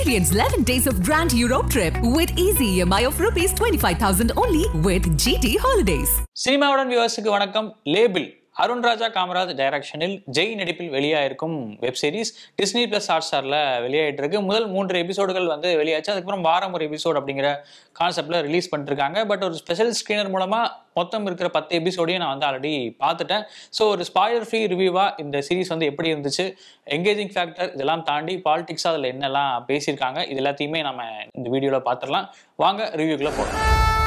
Experience 11 days of Grand Europe trip with easy EMI of rupees 25,000 only with GT Holidays. சினிமாவுடன் வியூவர்ஸுக்கு வணக்கம் label Arun ராஜா காமராஜ் டைரக்ஷனில் ஜெய் நடிப்பில் வெளியாயிருக்கும் web series Disney plus hot ஸ்டாரில் வெளியாயிட்டு இருக்கு முதல் மூன்று எபிசோடுகள் வந்து வெளியாச்சு அதுக்கப்புறம் வாரம் ஒரு எபிசோட் அப்படிங்கிற கான்செப்டில் ரிலீஸ் பண்ணிருக்காங்க பட் ஒரு ஸ்பெஷல் ஸ்க்ரீனர் மூலமாக மொத்தம் இருக்கிற பத்து எபிசோடையும் நான் வந்து ஆல்ரெடி பார்த்துட்டேன் ஸோ ஒரு ஸ்பாய்லர் ஃப்ரீ ரிவ்யூவாக இந்த சீரிஸ் வந்து எப்படி இருந்துச்சு எங்கேஜிங் ஃபேக்டர் இதெல்லாம் தாண்டி பாலிடிக்ஸ் அதில் என்னெல்லாம் பேசியிருக்காங்க இது எல்லாத்தையுமே நம்ம இந்த வீடியோவில் பார்த்துடலாம் வாங்க ரிவ்யூக்குள்ளே போகலாம்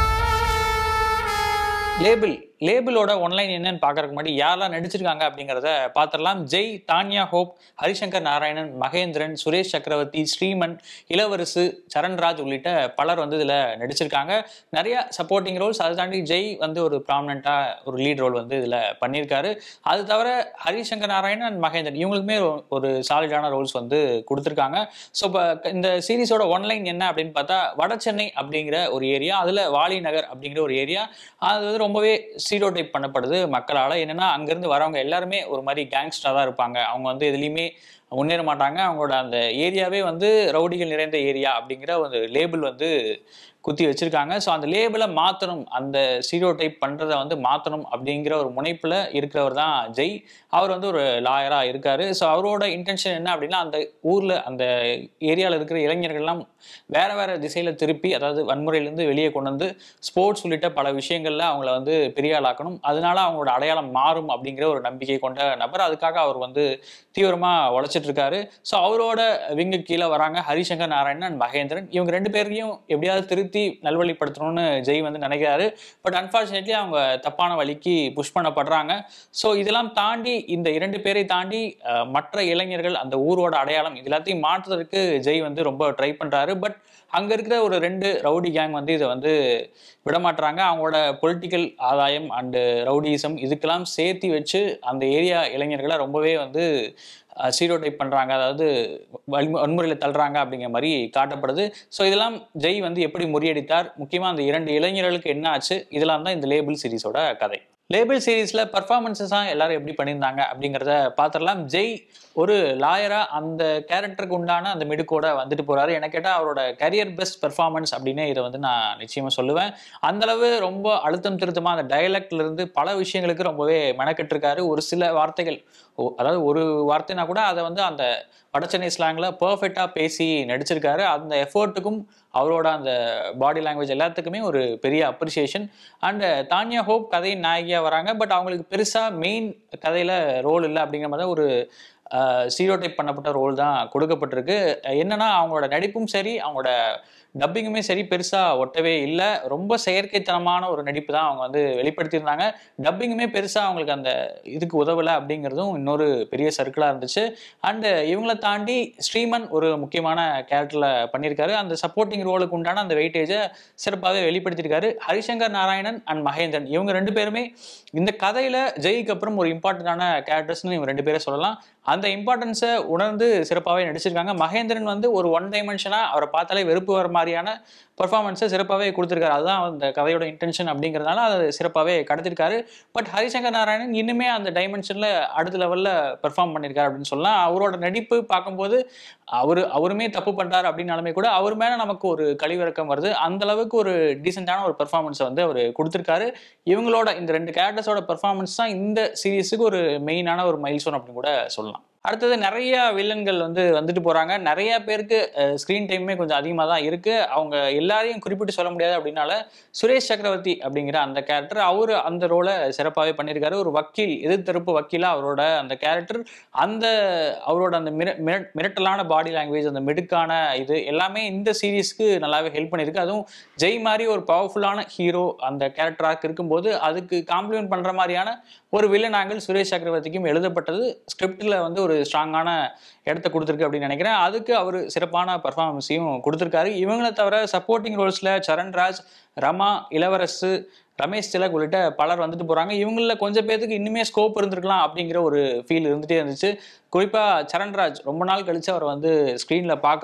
லேபிள் லேபிளோட ஒன்லைன் என்னன்னு பார்க்கறதுக்கு முன்னாடி யாரெல்லாம் நடிச்சிருக்காங்க அப்படிங்கிறத பார்த்துடலாம் ஜெய் தான்யா ஹோப் ஹரிசங்கர் நாராயணன் மகேந்திரன் சுரேஷ் சக்கரவர்த்தி ஸ்ரீமன் இளவரசு சரண்ராஜ் உள்ளிட்ட பலர் வந்து இதில் நடிச்சிருக்காங்க நிறைய சப்போர்ட்டிங் ரோல்ஸ் அதை தாண்டி ஜெய் வந்து ஒரு ப்ராமினெண்ட்டாக ஒரு லீட் ரோல் வந்து இதில் பண்ணியிருக்காரு அது தவிர ஹரிசங்கர் நாராயணன் அண்ட் மகேந்திரன் இவங்களுக்குமே ஒரு- ஒரு சாலிடான ரோல்ஸ் வந்து கொடுத்துருக்காங்க ஸோ இப்போ இந்த சீரிஸோட ஒன்லைன் என்ன அப்படின்னு பார்த்தா வட சென்னை அப்படிங்கிற ஒரு ஏரியா அதில் வாலி நகர் அப்படிங்கிற ஒரு ஏரியா அது வந்து ரொம்பவே ஸ்டீரியோடைப் பண்ணப்படுது மக்களால் என்னன்னா அங்கேருந்து வரவங்க எல்லாருமே ஒரு மாதிரி கேங்ஸ்டராக தான் இருப்பாங்க அவங்க வந்து எதுலேயுமே முன்னேற மாட்டாங்க அவங்களோட அந்த ஏரியாவே வந்து ரவுடிகள் நிறைந்த ஏரியா அப்படிங்கிற ஒரு லேபிள் வந்து குத்தி வச்சிருக்காங்க ஸோ அந்த லேபிளை மாற்றணும் அந்த ஸ்டீரியோ டைப் பண்ணுறதை வந்து மாற்றணும் அப்படிங்கிற ஒரு முனைப்பில் இருக்கிறவர் தான் ஜெய் அவர் வந்து ஒரு லாயராக இருக்காரு ஸோ அவரோட இன்டென்ஷன் என்ன அப்படின்னா அந்த ஊரில் அந்த ஏரியாவில் இருக்கிற இளைஞர்கள்லாம் வேற வேற திசையில் திருப்பி அதாவது வன்முறையிலேருந்து வெளியே கொண்டு வந்து ஸ்போர்ட்ஸ் உள்ளிட்ட பல விஷயங்கள்ல அவங்கள வந்து பெரிய ஆளாக்கணும் அதனால அவங்களோட அடையாளம் மாறும் அப்படிங்கிற ஒரு நம்பிக்கை கொண்ட நபர் அதுக்காக அவர் வந்து தீவிரமாக உழைச்சிட்டு இருக்காரு ஸோ அவரோட விங்கு கீழே வராங்க ஹரிசங்கர் நாராயணன் and மகேந்திரன் இவங்க ரெண்டு பேரையும் எப்படியாவது திருத்தி நல்வழிப்படுத்தணும்னு ஜெய் வந்து நினைக்கிறாரு பட் அன்ஃபார்ச்சுனேட்லி அவங்க தப்பான வழிக்கு புஷ் பண்ணப்படுறாங்க ஸோ இதெல்லாம் தாண்டி இந்த இரண்டு பேரை தாண்டி அஹ், மற்ற இளைஞர்கள் அந்த ஊரோட அடையாளம் இது எல்லாத்தையும் மாற்றுறதுக்கு ஜெய் வந்து ரொம்ப ட்ரை பண்றாரு பட் அங்க இருக்கிற ஒரு ரெண்டு ரவுடி கேங் வந்து இதை வந்து விடமாட்டுறாங்க அவங்களோட பொலிட்டிக்கல் ஆதாயம் அண்டு ரவுடிசம் இதுக்கெல்லாம் சேர்த்து வச்சு அந்த ஏரியா இளைஞர்களை ரொம்பவே வந்து சீரோடைப் பண்ணுறாங்க அதாவது வன்மு- வன்முறையில் தள்ளுறாங்க அப்படிங்கிற மாதிரி காட்டப்படுது ஸோ இதெல்லாம் ஜெய் வந்து எப்படி முறியடித்தார் முக்கியமாக அந்த இரண்டு இளைஞர்களுக்கு என்ன ஆச்சு இதெல்லாம் தான் இந்த லேபிள் சீரிஸோட கதை லேபிள் சீரிஸில் பர்ஃபார்மன்ஸஸாக எல்லாரும் எப்படி பண்ணியிருந்தாங்க அப்படிங்கிறத பார்த்துடலாம் ஜெய் ஒரு லாயராக அந்த கேரக்டருக்கு உண்டான அந்த மிடுக்கோட வந்துட்டு போகிறாரு எனக்கு கேட்டால் அவரோட கரியர் பெஸ்ட் பெர்ஃபார்மன்ஸ் அப்படின்னு இதை வந்து நான் நிச்சயமாக சொல்லுவேன் அந்தளவு ரொம்ப அழுத்தம் திருத்தமாக அந்த dialect ல இருந்து பல விஷயங்களுக்கு ரொம்பவே மெனக்கெட்டு இருக்காரு ஒரு சில வார்த்தைகள் ஓ- அதாவது ஒரு வார்த்தைனா கூட அதை வந்து அந்த வடசென்னை ஸ்லாங்கில் பர்ஃபெக்டாக பேசி நடிச்சிருக்காரு அந்த எஃபர்ட்டுக்கும் அவரோட அந்த பாடி லாங்குவேஜ் எல்லாத்துக்குமே ஒரு பெரிய அப்ரிசியேஷன் அண்ட் தானியா ஹோப் கதையின் நாயகியாக வராங்க பட் அவங்களுக்கு பெருசாக மெயின் கதையில் ரோல் இல்லை அப்படிங்கிற மாதிரி தான் ஒரு ஸ்டீரியோடைப் பண்ணப்பட்ட ரோல் தான் கொடுக்கப்பட்டிருக்கு என்னன்னா அவங்களோட நடிப்பும் சரி அவங்களோட டப்பிங்குமே சரி பெருசாக ஒட்டவே இல்லை ரொம்ப செயற்கைத்தனமான ஒரு நடிப்பு தான் அவங்க வந்து வெளிப்படுத்தியிருந்தாங்க டப்பிங்குமே பெருசாக அவங்களுக்கு அந்த இதுக்கு உதவலை அப்படிங்கிறதும் இன்னொரு பெரிய சர்க்கிளாக இருந்துச்சு அண்டு இவங்கள தாண்டி ஸ்ரீமன் ஒரு முக்கியமான கேரக்டரில் பண்ணியிருக்காரு அந்த சப்போர்ட்டிங் ரோலுக்கு உண்டான அந்த வெயிட்டேஜை சிறப்பாகவே வெளிப்படுத்தியிருக்காரு ஹரிசங்கர் நாராயணன் அண்ட் மகேந்திரன் இவங்க ரெண்டு பேருமே இந்த கதையில் ஜெய்க்கு அப்புறம் ஒரு இம்பார்ட்டண்டான கேரக்டர்ஸ்னு இவங்க ரெண்டு பேரை சொல்லலாம் அந்த இம்பார்ட்டன்ஸை உணர்ந்து சிறப்பாகவே நடிச்சிருக்காங்க மகேந்திரன் வந்து ஒரு ஒன் டைமென்ஷனாக அவரை பார்த்தாலே வெறுப்பு வர மாதிரியான பர்ஃபார்மன்ஸை சிறப்பாகவே கொடுத்துருக்காரு அதுதான் அந்த கதையோட இன்டென்ஷன் அப்படிங்கிறதுனால அதை சிறப்பாகவே கடத்திருக்காரு பட் ஹரிசங்கர் நாராயணன் இன்னுமே அந்த டைமென்ஷனில் அடுத்த லெவலில் பெர்ஃபார்ம் பண்ணியிருக்காரு அப்படின்னு சொல்லலாம் அவரோட நடிப்பு பார்க்கும்போது அவர் அவருமே தப்பு பண்ணுறாரு அப்படின்னாலுமே கூட அவர் மேலே நமக்கு ஒரு கழிவிறக்கம் வருது அந்த அளவுக்கு ஒரு டீசெண்டான ஒரு பெர்ஃபார்மன்ஸை வந்து அவர் கொடுத்துருக்காரு இவங்களோட இந்த ரெண்டு கேரக்டர்ஸோட பெர்ஃபார்மன்ஸ் தான் இந்த சீரீஸுக்கு ஒரு மெயினான ஒரு மைல்ஸ்டோன் அப்படின்னு கூட சொல்லலாம் அடுத்தது நிறைய வில்லன்கள் வந்து வந்துட்டு போறாங்க நிறைய பேருக்கு ஸ்க்ரீன் டைமே கொஞ்சம் அதிகமாக தான் இருக்கு அவங்க எல்லாரையும் குறிப்பிட்டு சொல்ல முடியாது அப்படின்னால சுரேஷ் சக்கரவர்த்தி அப்படிங்கிற அந்த கேரக்டர் அவர் அந்த ரோலை சிறப்பாகவே பண்ணியிருக்காரு ஒரு வக்கீல் எதிர்த்தரப்பு வக்கீலா அவரோட அந்த கேரக்டர் அந்த அவரோட அந்த மிர மிர- மிரட்டலான பாடி லாங்குவேஜ் அந்த மிடுக்கான இது எல்லாமே இந்த சீரீஸ்க்கு நல்லாவே ஹெல்ப் பண்ணியிருக்கு அதுவும் ஜெய் மாதிரி ஒரு பவர்ஃபுல்லான ஹீரோ அந்த கேரக்டராக இருக்கும்போது அதுக்கு காம்ப்ளிமெண்ட் பண்ணுற மாதிரியான ஒரு வில்லன் ஆங்கிள் சுரேஷ் சக்கரவர்த்திக்கும் எழுதப்பட்டது ஸ்கிரிப்டில் வந்து ஒரு ஸ்ட்ராங்கான இடத்த கொடுத்துருக்கு அப்படின்னு நினைக்கிறேன் அதுக்கு அவர் சிறப்பான பர்ஃபார்மன்ஸையும் கொடுத்துருக்காரு இவங்களை தவிர சப்போர்ட்டிங் ரோல்ஸில் சரண்ராஜ் ரமா இளவரசு ரமேஷ் திலக் உள்ளிட்ட பலர் வந்துட்டு போகிறாங்க இவங்களில் கொஞ்சம் பேர்த்துக்கு இன்னுமே ஸ்கோப் இருந்திருக்கலாம் அப்படிங்கிற ஒரு ஃபீல் இருந்துகிட்டே இருந்துச்சு குறிப்பாக சரண்ராஜ் ரொம்ப நாள் கழிச்சு அவர் வந்து ஸ்க்ரீனில் பார்க்குறோம்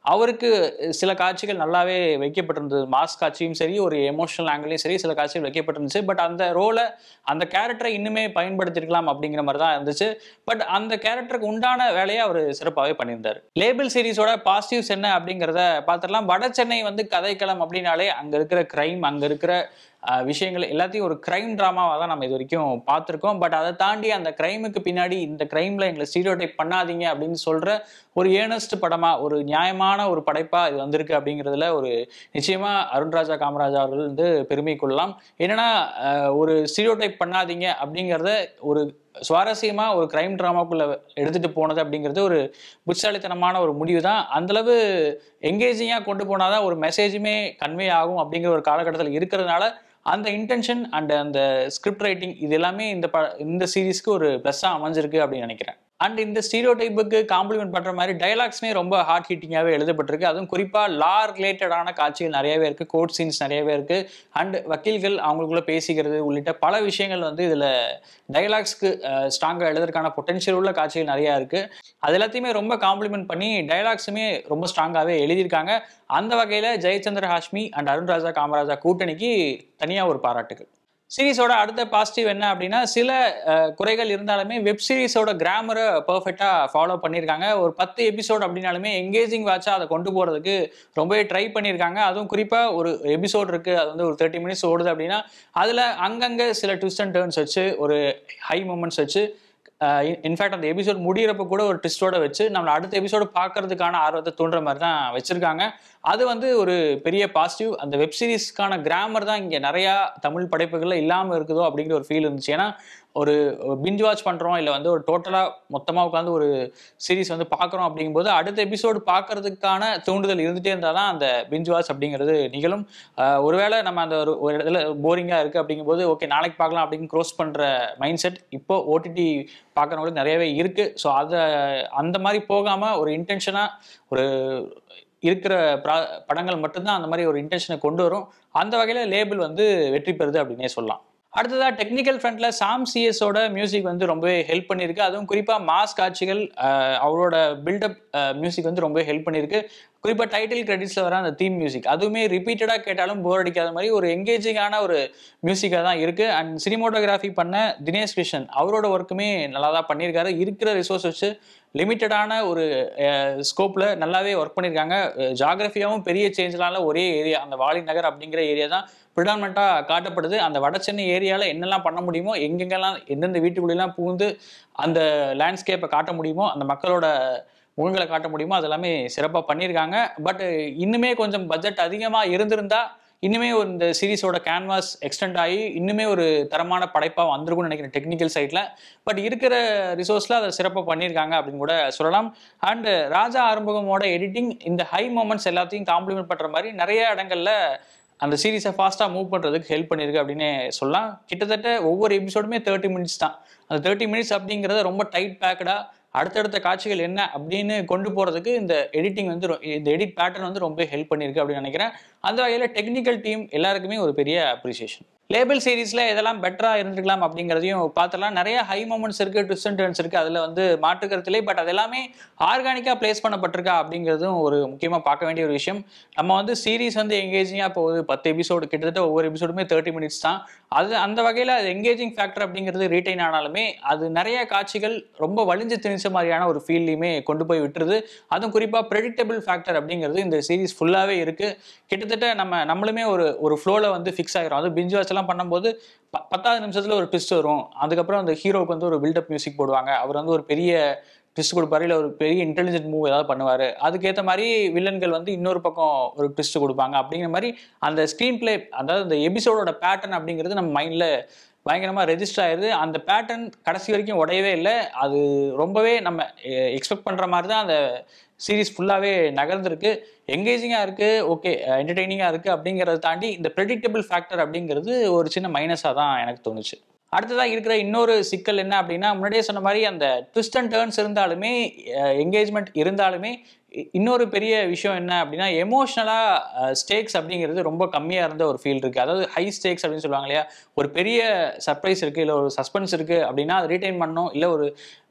அவருக்கு சில காட்சிகள் நல்லாவே வைக்கப்பட்டிருந்தது மாஸ் காட்சியும் சரி ஒரு எமோஷனல் ஆங்கிளையும் சரி சில காட்சிகள் வைக்கப்பட்டிருந்துச்சு பட் அந்த ரோலை அந்த கேரக்டரை இன்னுமே பயன்படுத்திருக்கலாம் அப்படிங்கிற மாதிரி தான் இருந்துச்சு பட் அந்த கேரக்டருக்கு உண்டான வேலையை அவர் சிறப்பாகவே பண்ணியிருந்தார் லேபிள் சீரிஸோட பாசிட்டிவ்ஸ் என்ன அப்படிங்கிறத பார்த்துடலாம் வட சென்னை வந்து கதைக்களம் அப்படின்னாலே அங்கே இருக்கிற கிரைம் அங்கே இருக்கிற அஹ், விஷயங்கள் எல்லாத்தையும் ஒரு கிரைம் ட்ராமாவாக தான் நம்ம இது வரைக்கும் பார்த்துருக்கோம் பட் அதை தாண்டி அந்த கிரைமுக்கு பின்னாடி இந்த கிரைமில் எங்களை ஸ்டீரியோடைப் பண்ணாதீங்க அப்படின்னு சொல்கிற ஒரு ஏர்னஸ்ட் படமாக ஒரு நியாயமான ஒரு படைப்பாக இது வந்திருக்கு அப்படிங்கிறதுல ஒரு நிச்சயமாக அருண்ராஜா காமராஜா அவர்கள் வந்து பெருமை கொள்ளலாம் என்னன்னா அஹ், ஒரு ஸ்டீரியோடைப் பண்ணாதீங்க அப்படிங்கிறத ஒரு சுவாரஸ்யமா ஒரு கிரைம் ட்ராமாக்குள்ள எடுத்துட்டு போனது அப்படிங்கிறது ஒரு புட்சாலித்தனமான ஒரு முடிவு தான் அந்தளவு எங்கேஜிங்காக கொண்டு போனாதான் ஒரு மெசேஜுமே கன்வே ஆகும் அப்படிங்கிற ஒரு காலகட்டத்தில் இருக்கிறதுனால அந்த இன்டென்ஷன் அண்ட் அந்த ஸ்கிரிப்ட் ரைட்டிங் இது எல்லாமே இந்த ப இந்த சீரீஸ்க்கு ஒரு ப்ளஸ்ஸாக அமைஞ்சிருக்கு அப்படின்னு நினைக்கிறேன் அண்ட் இந்த ஸ்டீரியோ டைப்புக்கு காம்ப்ளிமெண்ட் பண்ணுற மாதிரி டைலாக்ஸுமே ரொம்ப ஹார்ட் ஹீட்டிங்காகவே எழுதப்பட்டிருக்கு அதுவும் குறிப்பாக லா ரிலேட்டடான காட்சிகள் நிறையவே இருக்குது கோர்ட் சீன்ஸ் நிறையவே இருக்குது அண்ட் வக்கீல்கள் அவங்களுக்குள்ள பேசிக்கிறது உள்ளிட்ட பல விஷயங்கள் வந்து இதில் டைலாக்ஸ்க்கு ஸ்ட்ராங்காக எழுதுறதுக்கான பொட்டன்ஷியல் உள்ள காட்சிகள் நிறையா இருக்குது அது எல்லாத்தையுமே ரொம்ப காம்ப்ளிமெண்ட் பண்ணி டைலாக்ஸுமே ரொம்ப ஸ்ட்ராங்காகவே எழுதியிருக்காங்க அந்த வகையில் ஜெயச்சந்திர ஹாஷ்மி அண்ட் அருண்ராஜா காமராஜா கூட்டணிக்கு தனியாக ஒரு பாராட்டுகள் சீரிஸோட அடுத்த பாசிட்டிவ் என்ன அப்படின்னா சில அஹ், குறைகள் இருந்தாலுமே வெப் சீரிஸோட கிராமரை பர்ஃபெக்டாக ஃபாலோ பண்ணியிருக்காங்க ஒரு பத்து எபிசோட் அப்படின்னாலுமே எங்கேஜிங் வாட்சா அதை கொண்டு போகிறதுக்கு ரொம்பவே ட்ரை பண்ணியிருக்காங்க அதுவும் குறிப்பாக ஒரு எபிசோட் இருக்குது அது வந்து ஒரு தேர்ட்டி மினிட்ஸ் ஓடுது அப்படின்னா அதில் அங்கங்கே சில ட்விஸ்ட் அண்ட் டேர்ன்ஸ் வச்சு ஒரு ஹை மூமெண்ட்ஸ் வச்சு இன்ஃபேக்ட் அந்த எபிசோட் முடியிறப்ப கூட ஒரு ட்விஸ்டோட வச்சு நம்மளை அடுத்த எபிசோடு பார்க்கறதுக்கான ஆர்வத்தை தூண்டுற மாதிரி தான் வச்சிருக்காங்க அது வந்து ஒரு பெரிய பாசிட்டிவ் அந்த வெப் சீரிஸ்க்கான கிராமர் தான் இங்கே நிறையா தமிழ் படைப்புகளில் இல்லாமல் இருக்குதோ அப்படிங்கிற ஒரு ஃபீல் இருந்துச்சு ஏன்னா ஒரு பிஞ்ச் வாட்ச் பண்ணுறோம் இல்லை வந்து ஒரு டோட்டலாக மொத்தமாக உட்காந்து ஒரு சீரிஸ் வந்து பார்க்குறோம் அப்படிங்கும்போது அடுத்த எபிசோடு பார்க்கறதுக்கான தூண்டுதல் இருந்துகிட்டே இருந்தால் தான் அந்த பிஞ்ச் வாட்ச் அப்படிங்கிறது நிகழும் ஆஹ் ஒருவேளை நம்ம அந்த ஒரு ஒரு இடத்துல போரிங்காக இருக்குது அப்படிங்கும்போது ஓகே நாளைக்கு பார்க்கலாம் அப்படின்னு க்ரோஸ் பண்ணுற மைண்ட் செட் இப்போ ஓடிடி பார்க்குறவங்களுக்கு நிறையவே இருக்குது ஸோ அதை அந்த மாதிரி போகாமல் ஒரு இன்டென்ஷனாக ஒரு இருக்கிற ப்ரா- படங்கள் மட்டும்தான் அந்த மாதிரி ஒரு இன்டென்ஷனை கொண்டு வரும் அந்த வகையில் லேபிள் வந்து வெற்றி பெறுது அப்படின்னே சொல்லலாம் அடுத்ததா டெக்னிக்கல் ஃப்ரண்ட்ல சாம் சிஎஸோட மியூசிக் வந்து ரொம்பவே ஹெல்ப் பண்ணியிருக்கு அதுவும் குறிப்பாக மாஸ் காட்சிகள் ஆஹ் அவரோட பில்டப் மியூசிக் வந்து ரொம்பவே ஹெல்ப் பண்ணியிருக்கு குறிப்பாக டைட்டில் கிரெடிட்ஸில் வர அந்த தீம் மியூசிக் அதுவுமே ரிப்பீட்டடாக கேட்டாலும் போர் அடிக்காத மாதிரி ஒரு எங்கேஜிங்கான ஒரு மியூசிக்காக தான் இருக்குது அண்ட் சினிமோட்டோகிராஃபி பண்ண தினேஷ் கிருஷ்ணன் அவரோட ஒர்க்குமே நல்லா தான் பண்ணியிருக்காரு இருக்கிற ரிசோர்ஸ் வச்சு லிமிட்டடான ஒரு ஸ்கோப்பில் நல்லாவே ஒர்க் பண்ணியிருக்காங்க ஜாகிரஃபியாவும் பெரிய சேஞ்சலான ஒரே ஏரியா அந்த வாலி நகர் அப்படிங்கிற ஏரியா தான் ப்ரிடாமெண்ட்டாக காட்டப்படுது அந்த வட சென்னை ஏரியாவில் என்னெல்லாம் பண்ண முடியுமோ எங்கெங்கெல்லாம் எந்தெந்த வீட்டுக்குள்ளெல்லாம் பூந்து அந்த லேண்ட்ஸ்கேப்பை காட்ட முடியுமோ அந்த மக்களோட முகங்களை காட்ட முடியுமோ அதெல்லாமே சிறப்பாக பண்ணியிருக்காங்க பட் இன்னுமே கொஞ்சம் பட்ஜெட் அதிகமாக இருந்திருந்தா இன்னுமே ஒரு இந்த சீரிஸோட கேன்வாஸ் எக்ஸ்டெண்ட் ஆகி இன்னுமே ஒரு தரமான படைப்பாக வந்திருக்கும்னு நினைக்கிறேன் டெக்னிக்கல் சைடில் பட் இருக்கிற ரிசோர்ஸில் அதை சிறப்பாக பண்ணியிருக்காங்க அப்படின்னு கூட சொல்லலாம் அண்ட் ராஜா ஆறுமுகமோட எடிட்டிங் இந்த ஹை மூமெண்ட்ஸ் எல்லாத்தையும் காம்ப்ளிமெண்ட் பண்ணுற மாதிரி நிறைய இடங்கள்ல அந்த சீரிஸை ஃபாஸ்ட்டாக மூவ் பண்ணுறதுக்கு ஹெல்ப் பண்ணியிருக்கு அப்படின்னு சொல்லலாம் கிட்டத்தட்ட ஒவ்வொரு எபிசோடுமே தேர்ட்டி மினிட்ஸ் தான் அந்த தேர்ட்டி மினிட்ஸ் அப்படிங்கிறத ரொம்ப டைட் பேக்கடாக அடுத்தடுத்த காட்சிகள் என்ன அப்படின்னு கொண்டு போகிறதுக்கு இந்த எடிட்டிங் வந்து ரொ- இந்த எடிட் பேட்டர்ன் வந்து ரொம்ப ஹெல்ப் பண்ணியிருக்கு அப்படின்னு நினைக்கிறேன் அந்த வகையில் டெக்னிக்கல் டீம் எல்லாருக்குமே ஒரு பெரிய அப்ரிசியேஷன் லேபிள் சீரிஸில் எதெல்லாம் பெட்டராக இருந்திருக்கலாம் அப்படிங்கிறதையும் பார்த்துலாம் நிறைய ஹை மூமெண்ட்ஸ் இருக்குது ட்விஸ்ட் அண்ட் டர்ன்ஸ் இருக்குது அதில் வந்து மாற்றுக்கருத்திலே பட் அது எல்லாமே ஆர்கானிக்காக ப்ளேஸ் பண்ணப்பட்டிருக்கா அப்படிங்கிறதும் ஒரு முக்கியமாக பார்க்க வேண்டிய ஒரு விஷயம் நம்ம வந்து சீரிஸ் வந்து எங்கேஜிங்காக போகுது பத்து எபிசோடு கிட்டத்தட்ட ஒவ்வொரு எபிசோடுமே தேர்ட்டி மினிட்ஸ் தான் அது அந்த வகையில் அது எங்கேஜிங் ஃபேக்டர் அப்படிங்கிறது ரீட்டைன் ஆனாலுமே அது நிறைய காட்சிகள் ரொம்ப வலிஞ்சு திணிச்ச மாதிரியான ஒரு ஃபீல்லையுமே கொண்டு போய் விட்டுருது அதுவும் குறிப்பாக ப்ரெடிக்டபிள் ஃபேக்டர் அப்படிங்கிறது இந்த சீரிஸ் ஃபுல்லாகவே இருக்குது கிட்டத்தட்ட நம்ம நம்மளுமே ஒரு ஒரு ஃப்ளோவில் வந்து ஃபிக்ஸ் ஆகிரும் அது பிஞ்ச் வாட்ச்லாம் பண்ணும்போது ப பத்தாவது நிமிஷத்தில் ஒரு ட்விஸ்ட் வரும் அதுக்கப்புறம் அந்த ஹீரோவுக்கு வந்து ஒரு பில்டப் மியூசிக் போடுவாங்க அவர் வந்து ஒரு பெரிய ட்விஸ்ட் கொடுப்பாரு இல்லை ஒரு பெரிய இன்டெலிஜென்ட் மூவ் ஏதாவது பண்ணுவார் அதுக்கேற்ற மாதிரி வில்லன்கள் வந்து இன்னொரு பக்கம் ஒரு ட்விஸ்ட் கொடுப்பாங்க அப்படிங்கிற மாதிரி அந்த ஸ்க்ரீன் பிளே அதாவது அந்த எபிசோடோட பேட்டர்ன் அப்படிங்கிறது நம்ம மைண்டில் பயங்கரமாக ரெஜிஸ்டர் ஆயிருது அந்த பேட்டர்ன் கடைசி வரைக்கும் உடையவே இல்லை அது ரொம்பவே நம்ம எக்ஸ்பெக்ட் பண்ணுற மாதிரி தான் அந்த சீரிஸ் ஃபுல்லாகவே நகர்ந்திருக்கு எங்கேஜிங்காக இருக்குது ஓகே என்டர்டெய்னிங்காக இருக்குது அப்படிங்கிறத தாண்டி இந்த ப்ரெடிக்டபிள் ஃபேக்டர் அப்படிங்கிறது ஒரு சின்ன மைனஸாக தான் எனக்கு தோணுச்சு அடுத்ததாக இருக்கிற இன்னொரு சிக்கல் என்ன அப்படின்னா முன்னாடியே சொன்ன மாதிரி அந்த ட்விஸ்ட் அண்ட் டேர்ன்ஸ் இருந்தாலுமே என்கேஜ்மெண்ட் இருந்தாலுமே இ- இன்னொரு பெரிய விஷயம் என்ன அப்படின்னா எமோஷ்னலாக ஸ்டேக்ஸ் அப்படிங்கிறது ரொம்ப கம்மியாக இருந்த ஒரு ஃபீல் இருக்குது அதாவது ஹை ஸ்டேக்ஸ் அப்படின்னு சொல்லுவாங்க இல்லையா ஒரு பெரிய சர்ப்ரைஸ் இருக்குது இல்லை ஒரு சஸ்பென்ஸ் இருக்குது அப்படின்னா அதை ரீட்டைன் பண்ணணும் இல்லை ஒரு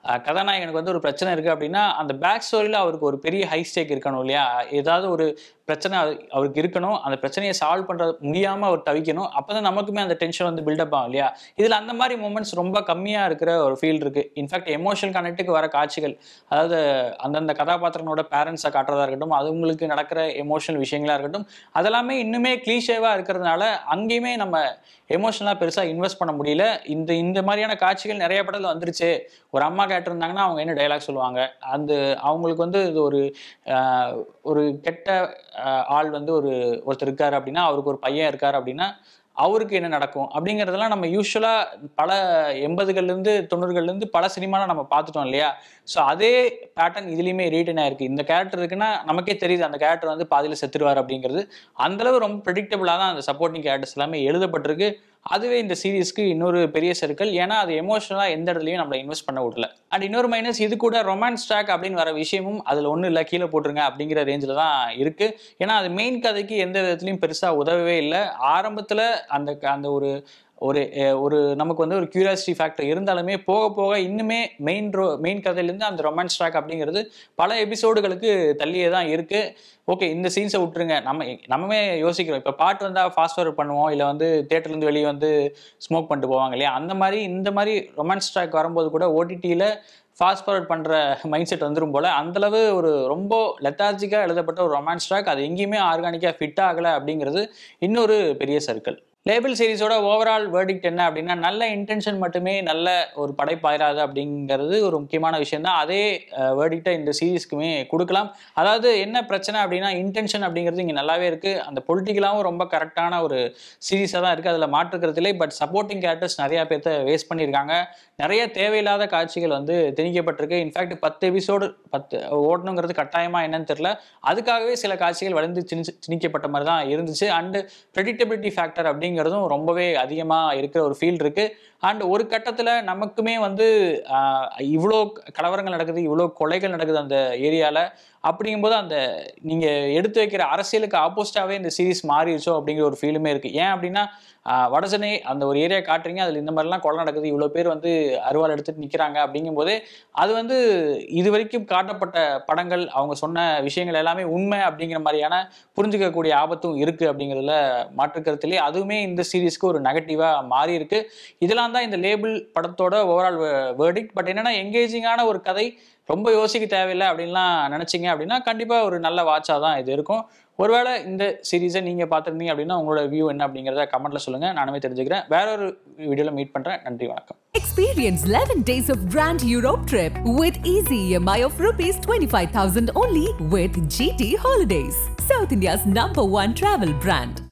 அஹ், கதாநாயகனுக்கு வந்து ஒரு பிரச்சனை இருக்கு அப்படின்னா அந்த பேக் ஸ்டோரியில் அவருக்கு ஒரு பெரிய ஹை ஸ்டேக் இருக்கணும் இல்லையா ஏதாவது ஒரு பிரச்சனை அது- அவருக்கு இருக்கணும் அந்த பிரச்சனையை சால்வ் பண்ற முடியாம அவர் தவிக்கணும் அப்பதான் நமக்குமே அந்த டென்ஷன் வந்து பில்டப் ஆகும் இல்லையா இதுல அந்த மாதிரி மூமெண்ட்ஸ் ரொம்ப கம்மியா இருக்கிற ஒரு ஃபீல் இருக்கு இன்ஃபேக்ட் எமோஷனல் கனெக்ட்டுக்கு வர காட்சிகள் அதாவது அந்தந்த கதாபாத்திரங்களோட பேரண்ட்ஸை காட்டுறதா இருக்கட்டும் அதுங்களுக்கு நடக்கிற எமோஷனல் விஷயங்களா இருக்கட்டும் அதெல்லாமே இன்னுமே கிளீஷேவா இருக்கிறதுனால அங்கேயுமே நம்ம எமோஷனலாக பெருசாக இன்வெஸ்ட் பண்ண முடியல இந்த இந்த மாதிரியான காட்சிகள் நிறைய படத்தில் வந்துருச்சு ஒரு அம்மா கேட்டிருந்தாங்கன்னா அவங்க என்ன டைலாக் சொல்லுவாங்க அந்த அவங்களுக்கு வந்து இது ஒரு ஆஹ், ஒரு கெட்ட ஆஹ், ஆள் வந்து ஒரு ஒருத்தர் இருக்காரு அப்படின்னா அவருக்கு ஒரு பையன் இருக்காரு அப்படின்னா அவருக்கு என்ன நடக்கும் அப்படிங்கிறதெல்லாம் நம்ம யூஸ்வலாக பல எண்பதுகள்லேருந்து தொண்ணூறுகள்லேருந்து பல சினிமாவில் நம்ம பார்த்துட்டோம் இல்லையா ஸோ அதே பேட்டர்ன் இதுலேயுமே ரீட்டன் ஆயிருக்கு இந்த கேரக்டர் இருக்குன்னா நமக்கே தெரியுது அந்த கேரக்டர் வந்து பாதியில் செத்துருவார் அப்படிங்கிறது அந்தளவு ரொம்ப ப்ரெடிக்டபுளாக தான் அந்த சப்போர்ட்டிங் கேரக்டர்ஸ் எல்லாமே எழுதப்பட்டிருக்கு அதுவே இந்த சீரீஸ்க்கு இன்னொரு பெரிய சர்க்கிள் ஏன்னா அது எமோஷனலாக எந்த இடத்துலையும் நம்மளை இன்வெஸ்ட் பண்ண விடல அண்ட் இன்னொரு மைனஸ் இது கூட ரொமான்ஸ் ட்ராக் அப்படின்னு வர விஷயமும் அதில் ஒன்றும் இல்லை கீழே போட்டுருங்க அப்படிங்கிற ரேஞ்சில் தான் இருக்கு ஏன்னா அது மெயின் கதைக்கு எந்த விதத்துலையும் பெருசாக உதவவே இல்லை ஆரம்பத்தில் அந்த அந்த ஒரு ஒரு அஹ், ஒரு நமக்கு வந்து ஒரு கியூரியாசிட்டி ஃபேக்டர் இருந்தாலுமே போக போக இன்னுமே மெயின் ரோ மெயின் கதையிலேருந்து அந்த ரொமான்ஸ் ட்ராக் அப்படிங்கிறது பல எபிசோடுகளுக்கு தள்ளியே தான் இருக்கு ஓகே இந்த சீன்ஸை விட்டுருங்க நம்ம நம்மமே யோசிக்கிறோம் இப்போ பாட்டு வந்தால் ஃபாஸ்ட் ஃபார்வர்ட் பண்ணுவோம் இல்லை வந்து தேட்டர்லேருந்து வெளியே வந்து ஸ்மோக் பண்ணிட்டு போவாங்க இல்லையா அந்த மாதிரி இந்த மாதிரி ரொமான்ஸ் ட்ராக் வரும்போது கூட ஓடிடியில் ஃபாஸ்ட் ஃபார்வர்ட் பண்ணுற மைண்ட் செட் வந்துடும் போல் அந்தளவு ஒரு ரொம்ப லெத்தார்ஜிக்காக எழுதப்பட்ட ஒரு ரொமான்ஸ் ட்ராக் அது எங்கேயுமே ஆர்கானிக்காக ஃபிட் ஆகலை அப்படிங்கிறது இன்னொரு பெரிய சர்க்கிள் லேபிள் சீரிஸோட ஓவரால் வேர்டிக்ட் என்ன அப்படின்னா நல்ல இன்டென்ஷன் மட்டுமே நல்ல ஒரு படைப்பாயிராது அப்படிங்கிறது ஒரு முக்கியமான விஷயம் தான் அதே வேர்டிக்டை இந்த சீரீஸ்க்குமே கொடுக்கலாம் அதாவது என்ன பிரச்சனை அப்படின்னா இன்டென்ஷன் அப்படிங்கிறது இங்கே நல்லாவே இருக்குது அந்த பொலிட்டிக்கலாகவும் ரொம்ப கரெக்டான ஒரு சீரீஸாக தான் இருக்குது அதில் மாற்றுக்கிறதுலே பட் சப்போர்ட்டிங் கேரக்டர்ஸ் நிறையா பேர்த்த வேஸ்ட் பண்ணியிருக்காங்க நிறைய தேவையில்லாத காட்சிகள் வந்து திணிக்கப்பட்டிருக்கு இன்ஃபேக்ட் பத்து எபிசோடு பத்து ஓடணுங்கிறது கட்டாயமா என்னன்னு தெரியல அதுக்காகவே சில காட்சிகள் வளர்ந்து திணிச்சு திணிக்கப்பட்ட மாதிரி தான் இருந்துச்சு அண்டு ப்ரெடிக்டபிலிட்டி ஃபேக்டர் அப்படிங்கிறதும் ரொம்பவே அதிகமாக இருக்கிற ஒரு ஃபீல் இருக்கு அண்ட் ஒரு கட்டத்தில் நமக்குமே வந்து ஆஹ், இவ்வளோ கலவரங்கள் நடக்குது இவ்வளோ கொலைகள் நடக்குது அந்த ஏரியாவில் அப்படிங்கும்போது அந்த நீங்கள் எடுத்து வைக்கிற அரசியலுக்கு ஆப்போசிட்டாகவே இந்த சீரிஸ் மாறிடுச்சோ அப்படிங்கிற ஒரு ஃபீலுமே இருக்குது ஏன் அப்படின்னா ஆஹ், வடசென்னை அந்த ஒரு ஏரியா காட்டுறீங்க அதில் இந்த மாதிரிலாம் கொலை நடக்குது இவ்வளோ பேர் வந்து அருவாள் எடுத்துட்டு நிற்கிறாங்க அப்படிங்கும்போதே அது வந்து இது வரைக்கும் காட்டப்பட்ட படங்கள் அவங்க சொன்ன விஷயங்கள் எல்லாமே உண்மை அப்படிங்கிற மாதிரியான புரிஞ்சுக்கக்கூடிய ஆபத்தும் இருக்குது அப்படிங்கிறதுல மாற்றுக்கருத்திலே அதுவுமே இந்த சீரீஸ்க்கு ஒரு நெகட்டிவாக மாறி இருக்கு இதெல்லாம் தான் இந்த லேபிள் படத்தோட ஓவரால் வேர்டிக் பட் என்னன்னா எங்கேஜிங்கான ஒரு கதை ரொம்ப யோசிக்க தேவையில்லை அப்படின்லாம் நினச்சிங்க அப்படின்னா கண்டிப்பாக ஒரு நல்ல வாட்சாக தான் இது இருக்கும் ஒருவேளை இந்த சீரீஸை நீங்கள் பார்த்துருந்தீங்க அப்படின்னா உங்களோட வியூ என்ன அப்படிங்கிறத கமெண்ட்ல சொல்லுங்கள் நானுமே தெரிஞ்சுக்கிறேன் வேற ஒரு வீடியோவில் மீட் பண்ணுறேன் நன்றி வணக்கம் Experience 11 days of Grand Europe trip with easy EMI of rupees 25,000 only with GT Holidays, South India's number one travel brand.